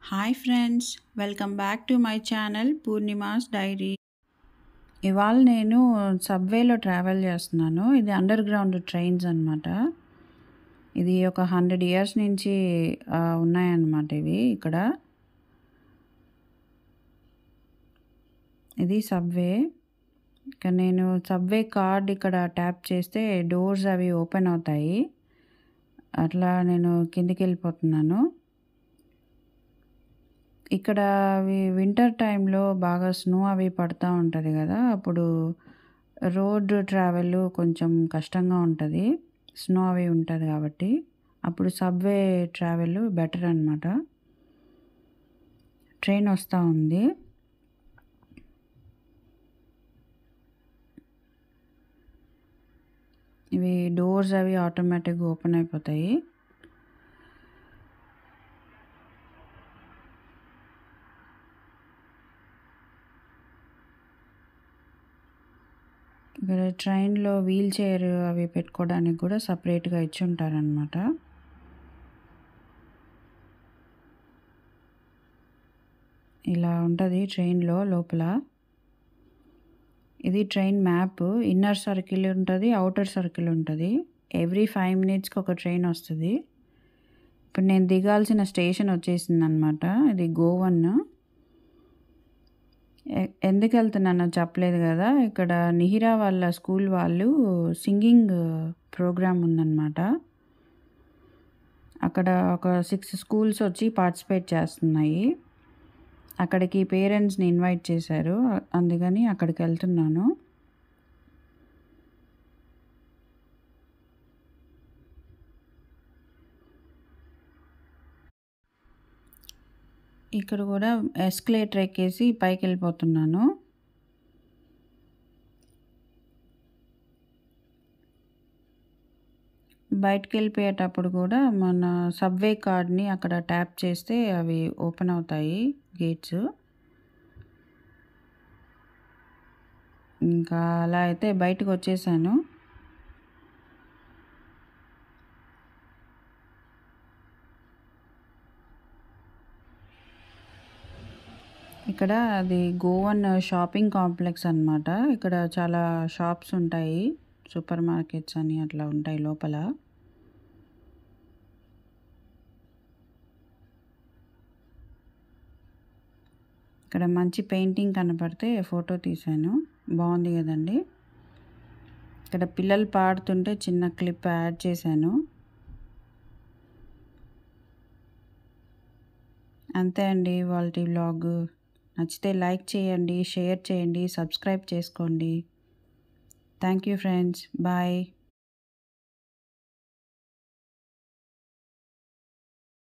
hi friends welcome back to my channel Poornima's diary ఇవాళ నేను సబ్వేలో travel చేస్తున్నాను ఇది అండర్ గ్రౌండ్ ట్రైన్స్ అనమాట ఇది ఒక హండ్రెడ్ ఇయర్స్ నుంచి ఆ, ఉన్నాయన్నమాట ఇవి ఇక్కడ ఇది సబ్వే ఇక నేను సబ్వే కార్డ్ ఇక్కడ ట్యాప్ చేస్తే డోర్స్ అవి ఓపెన్ అవుతాయి అట్లా నేను కిందికి వెళ్ళిపోతున్నాను ఇక్కడ అవి వింటర్ టైంలో బాగా స్నో అవి పడుతూ ఉంటుంది కదా అప్పుడు రోడ్ ట్రావెల్ కొంచెం కష్టంగా ఉంటుంది స్నో అవి ఉంటుంది కాబట్టి అప్పుడు సబ్వే ట్రావెల్ బెటర్ అనమాట ట్రైన్ వస్తూ ఉంది ఇవి డోర్స్ అవి ఆటోమేటిక్గా ఓపెన్ అయిపోతాయి ఇక్కడ ట్రైన్లో వీల్ చైర్ అవి పెట్టుకోవడానికి కూడా సపరేట్గా ఇచ్చి ఉంటారనమాట ఇలా ఉంటుంది ట్రైన్లో లోపల ఇది ట్రైన్ మ్యాప్ ఇన్నర్ సర్కిల్ ఉంటుంది అవుటర్ సర్కిల్ ఉంటుంది ఎవ్రీ ఫైవ్ మినిట్స్కి ఒక ట్రైన్ వస్తుంది ఇప్పుడు నేను దిగాల్సిన స్టేషన్ వచ్చేసింది అనమాట ఇది గోవన్ ఎ- ఎందుకు వెళ్తున్నానో చెప్పలేదు కదా ఇక్కడ నిహిరా వాళ్ళ స్కూల్ వాళ్ళు సింగింగ్ ప్రోగ్రామ్ ఉందన్నమాట అక్కడ ఒక సిక్స్ స్కూల్స్ వచ్చి పార్టిసిపేట్ చేస్తున్నాయి అక్కడికి పేరెంట్స్ని ఇన్వైట్ చేశారు అ- అందుకని అక్కడికి వెళ్తున్నాను ఇక్కడ కూడా ఎస్కలేటర్ ఎక్కేసి పైకి వెళ్ళిపోతున్నాను బయటకు వెళ్ళిపోయేటప్పుడు కూడా మన సబ్వే కార్డ్ని అక్కడ ట్యాప్ చేస్తే అవి ఓపెన్ అవుతాయి గేట్స్ ఇంకా అలా అయితే బయటకు వచ్చేసాను ఇక్కడ అది గోవన్ షాపింగ్ కాంప్లెక్స్ అన్నమాట ఇక్కడ చాలా షాప్స్ ఉంటాయి సూపర్ మార్కెట్స్ అని అట్లా ఉంటాయి లోపల ఇక్కడ మంచి పెయింటింగ్ కనపడితే ఫోటో తీశాను బాగుంది కదండి ఇక్కడ పిల్లలు పాడుతుంటే చిన్న క్లిప్ యాడ్ చేశాను అంతే అండి వాళ్ళ వ్లాగ్ నచ్చితే లైక్ చేయండి షేర్ చేయండి సబ్స్క్రైబ్ చేసుకోండి థ్యాంక్ యూ ఫ్రెండ్స్ బాయ్